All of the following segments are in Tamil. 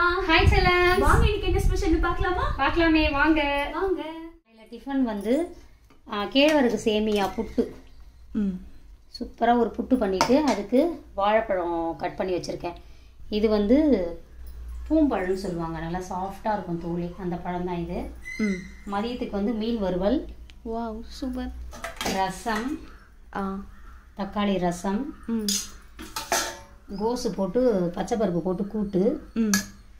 ஹாய் செல்லம் வாங்க இன்னைக்கு என்ன ஸ்பெஷல்னு பார்க்கலாமா பார்க்கலாமே வாங்க வாங்க இதில் டிஃபன் வந்து ஆ, கேழ்வரகு சேமியா புட்டு ம் சூப்பராக ஒரு புட்டு பண்ணிவிட்டு அதுக்கு வாழைப்பழம் கட் பண்ணி வச்சுருக்கேன் இது வந்து பூம்பழம்னு சொல்லுவாங்க நல்லா சாஃப்டாக இருக்கும் தோலி அந்த பழம் தான் இது ம் மதியத்துக்கு வந்து மீன் வறுவல் வாவ் சூப்பர் ரசம் ஆ தக்காளி ரசம் ம் கோசு போட்டு பச்சைப்பருப்பு போட்டு கூட்டு ம்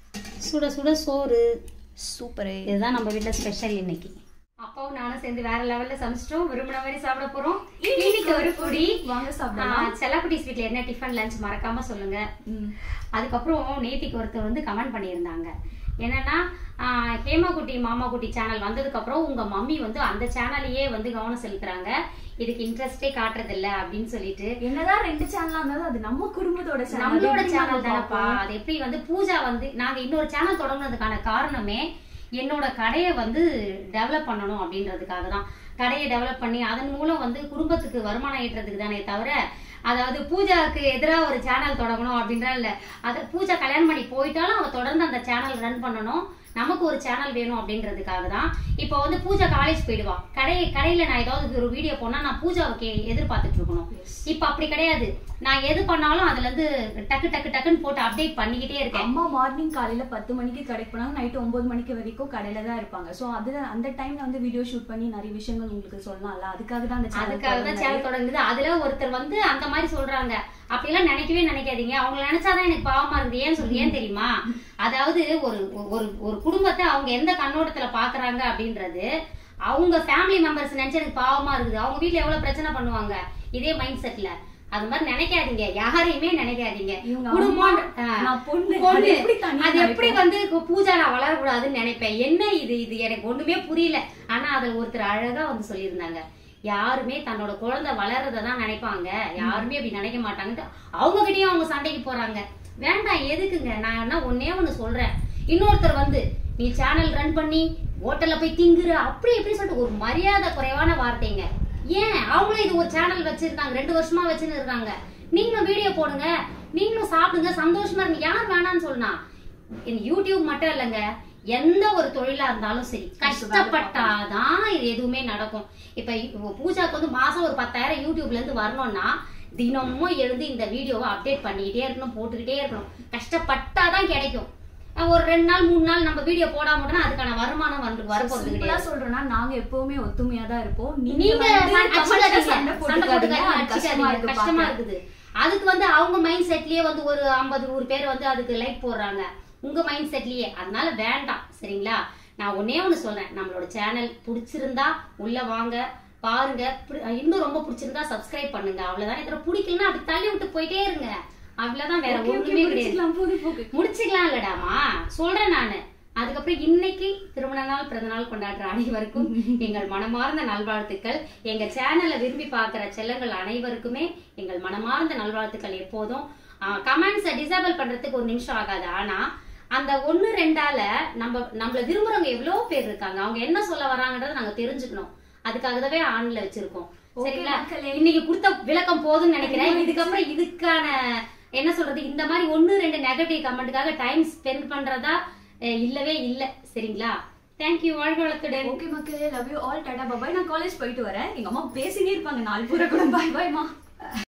சுட சுட சோறு சூப்பரே இதுதான் நம்ம வீட்டில் ஸ்பெஷல் இன்னைக்கு அப்பாவும் நானும் சேர்ந்து வேற லெவல்ல சமைச்சிட்டோம் விரும்பின மாதிரி சாப்பிட போறோம் இன்னைக்கு ஒரு பொடி வாங்க சாப்பிடலாம் செல்லக்குட்டிஸ் வீட்ல என்ன டிஃபன் லஞ்ச் மறக்காம சொல்லுங்க ம் அதுக்கப்புறம் நேத்திக்கு ஒருத்தர் வந்து கமெண்ட் பண்ணியிருந்தாங்க என்னன்னா ஆஹ், ஹேமாகுட்டி மாமாகுட்டி சேனல் வந்ததுக்கு அப்புறம் உங்க மம்மி வந்து அந்த சேனலையே வந்து கவனம் செலுத்துறாங்க இதுக்கு இன்ட்ரெஸ்டே காட்டுறது இல்ல அப்படின்னு சொல்லிட்டு என்னதான் ரெண்டு சேனலா இருந்தாலும் அது நம்ம குடும்பத்தோட சேனல் நம்மளோட சேனல் தானப்பா அது எப்படி வந்து பூஜா வந்து நாங்க இன்னொரு சேனல் தொடங்குனதுக்கான காரணமே என்னோட கடையை வந்து டெவலப் பண்ணணும் அப்படின்றதுக்காக தான் கடையை டெவலப் பண்ணி அதன் மூலம் வந்து குடும்பத்துக்கு வருமானம் ஈட்டுறதுக்கு தானே தவிர அதாவது பூஜாவுக்கு எதிராக ஒரு சேனல் தொடங்கணும் அப்படின்றா இல்ல அதை பூஜா கல்யாணம் பண்ணி போயிட்டாலும் அவ தொடர்ந்து அந்த சேனல் ரன் பண்ணணும் நமக்கு ஒரு சேனல் வேணும் அப்படின்றதுக்காக தான் இப்போ வந்து பூஜா காலேஜ் போயிடுவா கடை கடையில நான் ஏதாவது ஒரு வீடியோ போனா நான் பூஜாவை கே எதிர்பார்த்துட்டு இருக்கணும் இப்போ அப்படி கிடையாது நான் எது பண்ணாலும் அதுல இருந்து டக்கு டக்கு டக்குன்னு போட்டு அப்டேட் பண்ணிக்கிட்டே இருக்கேன் அம்மா மார்னிங் காலையில பத்து மணிக்கு கடைக்கு போனாங்க நைட் ஒன்பது மணிக்கு வரைக்கும் கடையில தான் இருப்பாங்க சோ அதுல அந்த டைம்ல வந்து வீடியோ ஷூட் பண்ணி நிறைய விஷயங்கள் உங்களுக்கு சொல்லலாம்ல அதுக்காக தான் அந்த அதுக்காக தான் சேனல் சேனல் தொடங்குது அதுல ஒருத்தர் வந்து அந்த மாதிரி சொல்றாங்க அப்படிலாம் நினைக்கவே நினைக்காதீங்க அவங்க நினைச்சாதான் எனக்கு பாவமா இருக்குது ஏன் சொல்லு ஏன் தெரியுமா அதாவது ஒரு ஒரு ஒரு குடும்பத்தை அவங்க எந்த கண்ணோட்டத்துல பாக்குறாங்க அப்படின்றது அவங்க ஃபேமிலி மெம்பர்ஸ் நினைச்சு எனக்கு பாவமா இருக்குது அவங்க வீட்ல எவ்வளவு பிரச்சனை பண்ணுவாங்க இதே மைண்ட் செட்ல அது மாதிரி நினைக்காதீங்க யாரையுமே நினைக்காதீங்க இவங்க குடும்பம் அம்மா, நான் பொண்ணு, பொண்ணு. அது எப்படி தனியா அது எப்படி வந்து கு- பூஜா நான் வளரக்கூடாதுன்னு நினைப்பேன் என்ன இது இது எனக்கு ஒண்ணுமே புரியல ஆனா அதுல ஒருத்தர் அழகா வந்து சொல்லியிருந்தாங்க யாருமே தன்னோட குழந்தை வளர்றதை தான் நினைப்பாங்க யாருமே அப்படி நினைக்க மாட்டாங்கன்ட்டு அவங்க கிட்டயும் அவங்க சண்டைக்கு போறாங்க வேண்டாம் எதுக்குங்க நான் என்ன ஒன்னே ஒண்ணு சொல்றேன் இன்னொருத்தர் வந்து நீ சேனல் ரன் பண்ணி ஹோட்டல்ல போய் திங்குற அப்படி எப்படி சொல்லிட்டு ஒரு மரியாதை குறைவான வார்த்தைங்க ஏன் அவங்களும் இது ஒரு சேனல் வச்சிருக்காங்க ரெண்டு வருஷமா வச்சுன்னு இருக்காங்க நீங்களும் வீடியோ போடுங்க நீங்களும் சாப்பிடுங்க சந்தோஷமா இருங்க யார் வேணாம்னு சொன்னா இந்த யூடியூப் மட்டும் இல்லைங்க எந்த ஒரு தொழிலா இருந்தாலும் சரி கஷ்டப்பட்டாதான் இது எதுவுமே நடக்கும் இப்ப இப்போ பூஜாக்கு வந்து மாசம் ஒரு பத்தாயிரம் யூடியூப்ல இருந்து வரணும்னா தினமும் எழுந்து இந்த வீடியோவை அப்டேட் பண்ணிக்கிட்டே இருக்கணும் போட்டுக்கிட்டே இருக்கணும் கஷ்டப்பட்டாதான் கிடைக்கும் அஹ் ஒரு ரெண்டு நாள் மூணு நாள் நம்ம வீடியோ போடாம விட்டோம்னா அதுக்கான வருமானம் வந்து வரப்போறது சிம்பிளா கிடையாது சொல்றேன்னா நாங்க எப்பவுமே ஒத்துமையா தான் இருப்போம் நீங்க வந்து அடிச்சுக்காதீங்க. கமெண்ட்ல சண்டை சண்டை போட்டுக்காதீங்க போட்டுக்காதீங்க, அது கஷ்டமா அடிச்சுக்காதீங்க. இருக்கு கஷ்டமா பார்க்க. இருக்குது அதுக்கு வந்து அவங்க மைண்ட் செட்லயே வந்து ஒரு ஐம்பது நூறு பேர் வந்து அதுக்கு லைக் போடுறாங்க உங்க மைண்ட் செட்லயே அதனால வேண்டாம் சரிங்களா நான் ஒன்னே ஒண்ணு சொல்றேன் நம்மளோட சேனல் பிடிச்சிருந்தா உள்ள வாங்க பாருங்க பிடி- இன்னும் ரொம்ப பிடிச்சிருந்தா சப்ஸ்கிரைப் பண்ணுங்க அவ்வளவுதான் இதுல பிடிக்கலன்னா அப்படி தள்ளி விட்டு போயிட்டே இருங்க அவ்வளவுதான் வேற Okay, okay, ஒண்ணுமே கிடையாது முடிச்சுக்கலாம், போது, போது. முடிச்சுக்கலாம் இல்லடாமா சொல்றேன் நானு அதுக்கப்புறம் இன்னைக்கு திருமண நாள் பிறந்த நாள் கொண்டாடுற அனைவருக்கும் எங்கள் மனமார்ந்த நல்வாழ்த்துக்கள் எங்க சேனலை விரும்பி பார்க்கிற செல்லங்கள் அனைவருக்குமே எங்கள் மனமார்ந்த நல்வாழ்த்துக்கள் எப்போதும் கமெண்ட்ஸை டிசேபிள் பண்றதுக்கு ஒரு நிமிஷம் ஆகாது ஆனா அந்த ஒண்ணு ரெண்டால நம்ம நம்மள விரும்புறவங்க எவ்வளவு பேர் இருக்காங்க அவங்க என்ன சொல்ல வராங்கன்றத நாங்க தெரிஞ்சுக்கணும் அதுக்காகவே ஆன்ல வச்சிருக்கோம் Okay, சரிங்களா மக்களே. இன்னைக்கு கொடுத்த விளக்கம் போதும்னு நினைக்கிறேன் இதுக்கப்புறம் இதுக்கான என்ன சொல்றது இந்த மாதிரி ஒண்ணு ரெண்டு நெகட்டிவ் கமெண்ட்டுக்காக டைம் ஸ்பெண்ட் பண்றதா அஹ், இல்லவே இல்ல சரிங்களா தேங்க்யூ வாழ்க வளத்துடன் ஓகே மக்களே love you all tata bye நான் காலேஜ் போயிட்டு வரேன் எங்க அம்மா பேசினே இருப்பாங்க நாலு பூரா கூட பாய் பாய்மா